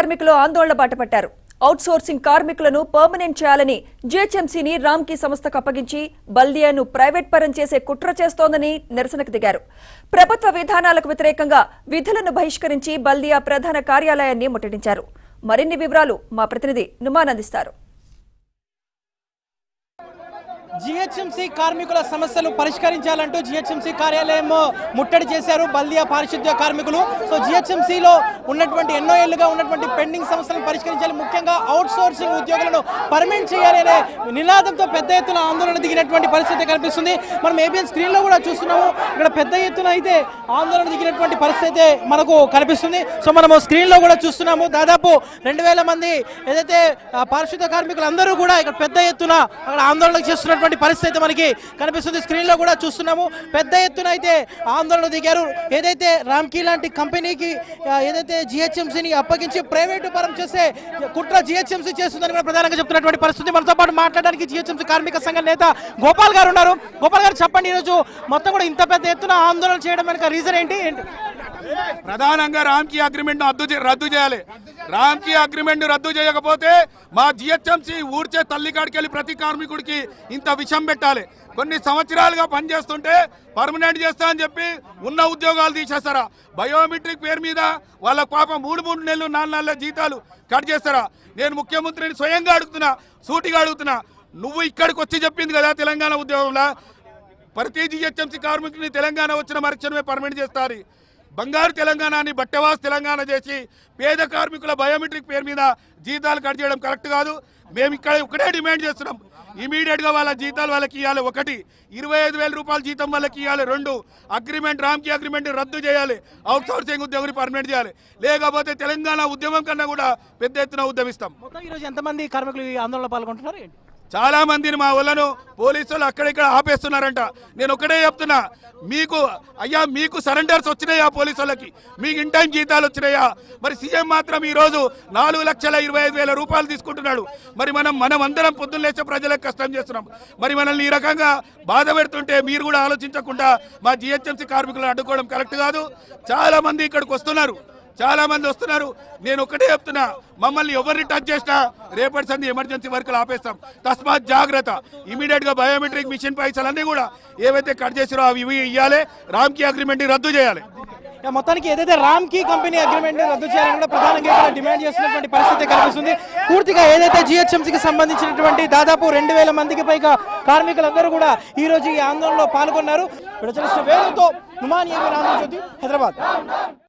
కార్మికులు ఆందోళన బాటపట్టారు అవుట్ సోర్సింగ్ కార్మికులను పర్మనెంట్ చేయాలని జీహెచ్ఎంసీని రామ్కీ సంస్థకు అప్పగించి బల్దియాను ప్రైవేట్ పరం చేసే కుట్ర చేస్తోందని నిరసనకు దిగారు ప్రభుత్వ విధానాలకు వ్యతిరేకంగా విధులను బహిష్కరించి బల్దియా ప్రధాన కార్యాలయాన్ని ముట్టడించారు మరిన్ని వివరాలు మా ప్రతినిధి నుమాన్ అందిస్తారు జిహెచ్ఎంసీ కార్మికుల సమస్యలు పరిష్కరించాలంటూ జిహెచ్ఎంసీ కార్యాలయం ముట్టడి చేశారు బల్దియా పారిశుద్ధ్య కార్మికులు సో జిహెచ్ఎంసీలో ఉన్నటువంటి ఎన్నో ఏళ్లుగా ఉన్నటువంటి పెండింగ్ సమస్యలను పరిష్కరించాలి ముఖ్యంగా అవుట్ సోర్సింగ్ ఉద్యోగులను పర్మనెంట్ చేయాలి అనే నినాదంతో పెద్ద ఎత్తున ఆందోళన దిగినటువంటి పరిస్థితి కనిపిస్తుంది మనం ఏబిఎన్ స్క్రీన్లో కూడా చూస్తున్నాము ఇక్కడ పెద్ద ఎత్తున అయితే ఆందోళన దిగినటువంటి పరిస్థితి అయితే మనకు కనిపిస్తుంది సో మనము స్క్రీన్లో కూడా చూస్తున్నాము దాదాపు రెండు వేల మంది ఏదైతే ఆ, పారిశుద్ధ కార్మికులు అందరూ కూడా ఇక్కడ పెద్ద ఎత్తున అక్కడ ఆందోళన చేస్తున్నటువంటి పరిస్థితి అయితే మనకి కనిపిస్తుంది స్క్రీన్లో కూడా చూస్తున్నాము పెద్ద ఎత్తున అయితే ఆందోళన దిగారు ఏదైతే రామ్కీ లాంటి కంపెనీకి ఆ, ఏదైతే జిహెచ్ఎంసీని అప్పగించి ప్రైవేటు పరం చేసే కుట్ర జిహెచ్ఎంసీ చేస్తుందని కూడా ప్రధానంగా చెప్తున్నటువంటి పరిస్థితి మనతో పాటు మాట్లాడడానికి జిహెచ్ఎంసీ కార్మిక సంఘ నేత గోపాల్ గారు ఉన్నారు గోపాల్ గారు చెప్పండి ఈరోజు మొత్తం కూడా ఇంత పెద్ద ఎత్తున ఆందోళన చేయడం వెనక రీజన్ ఏంటి ఏంటి ప్రధానంగా రామ్కీ అగ్రిమెంట్ రద్దు చే- రద్దు చేయాలి రామ్కీ అగ్రిమెంట్ రద్దు చేయకపోతే మా జిహెచ్ఎంసీ ఊడ్చే తల్లి కాడికి వెళ్ళి ప్రతి కార్మికుడికి ఇంత విషం పెట్టాలి కొన్ని సంవత్సరాలుగా పనిచేస్తుంటే పర్మనెంట్ చేస్తా అని చెప్పి ఉన్న ఉద్యోగాలు తీసేస్తారా బయోమెట్రిక్ పేరు మీద వాళ్ళ పాప మూడు మూడు నెలలు నాలుగు నెలల జీతాలు కట్ చేస్తారా నేను ముఖ్యమంత్రిని స్వయంగా అడుగుతున్నా సూటిగా అడుగుతున్నా నువ్వు ఇక్కడికి వచ్చి చెప్పింది కదా తెలంగాణ ఉద్యోగంలో ప్రతి జిహెచ్ఎంసీ కార్మికుని తెలంగాణ వచ్చిన మరుక్షణమే పర్మనెంట్ చేస్తారు బంగారు తెలంగాణని బట్టవాస్ తెలంగాణ చేసి పేద కార్మికుల బయోమెట్రిక్ పేరు మీద జీతాలు కట్ చేయడం కరెక్ట్ కాదు మేము ఇక్కడ ఒకటే డిమాండ్ చేస్తున్నాం ఇమీడియట్ గా వాళ్ళ జీతాలు వాళ్ళకి ఇవ్వాలి ఒకటి ఇరవై ఐదు వేల రూపాయల జీతం వాళ్ళకి ఇవ్వాలి రెండు అగ్రిమెంట్ రామ్కి అగ్రిమెంట్ రద్దు చేయాలి అవుట్ సోర్సింగ్ ఉద్యోగిని పర్మనెంట్ చేయాలి లేకపోతే తెలంగాణ ఉద్యమం కన్నా కూడా పెద్ద ఎత్తున ఉద్యమిస్తాం మొత్తం ఈరోజు ఎంతమంది కార్మికులు ఈ ఆందోళనలో పాల్గొంటున్నారు ఏంటి చాలా మందిని మా వాళ్ళను పోలీసులు అక్కడిక్కడ ఆపేస్తున్నారంట నేను ఒకటే చెప్తున్నా మీకు అయ్యా మీకు సరెండర్స్ వచ్చినాయా పోలీసు వాళ్ళకి మీకు ఇన్ టైం జీతాలు వచ్చినాయా మరి సీఎం మాత్రం ఈ రోజు నాలుగు లక్షల ఇరవై ఐదు వేల రూపాయలు తీసుకుంటున్నాడు మరి మనం మనం అందరం పొద్దున్న లేచే ప్రజలకు కష్టం చేస్తున్నాం మరి మనల్ని ఈ రకంగా బాధ పెడుతుంటే మీరు కూడా ఆలోచించకుండా మా జిహెచ్ఎంసీ కార్మికులను అడ్డుకోవడం కరెక్ట్ కాదు చాలా మంది ఇక్కడికి వస్తున్నారు చాలా మంది వస్తున్నారు నేను ఒకటే చెప్తున్నా మమ్మల్ని ఎవరిని టచ్ చేసినా రేపటి సంది ఎమర్జెన్సీ వర్కులు ఆపేస్తాం తస్మాత్ జాగ్రత్త ఇమీడియట్ గా బయోమెట్రిక్ మిషన్ పైసలన్నీ కూడా ఏవైతే కట్ చేసిరో అవి ఇవి ఇవ్వాలి రామ్కి అగ్రిమెంట్ రద్దు చేయాలి ఇక మొత్తానికి ఏదైతే రామ్ కీ కంపెనీ అగ్రిమెంట్ రద్దు చేయాలని కూడా ప్రధానంగా ఇక్కడ డిమాండ్ చేస్తున్నటువంటి పరిస్థితి కనిపిస్తుంది పూర్తిగా ఏదైతే జిహెచ్ఎంసీకి సంబంధించినటువంటి దాదాపు రెండు వేల మందికి పైగా కార్మికులందరూ కూడా ఈ రోజు ఈ ఆందోళనలో పాల్గొన్నారు విడచలిసిన వేలుతో నుమాన్ ఏమి రామజ్యోతి హైదరాబాద్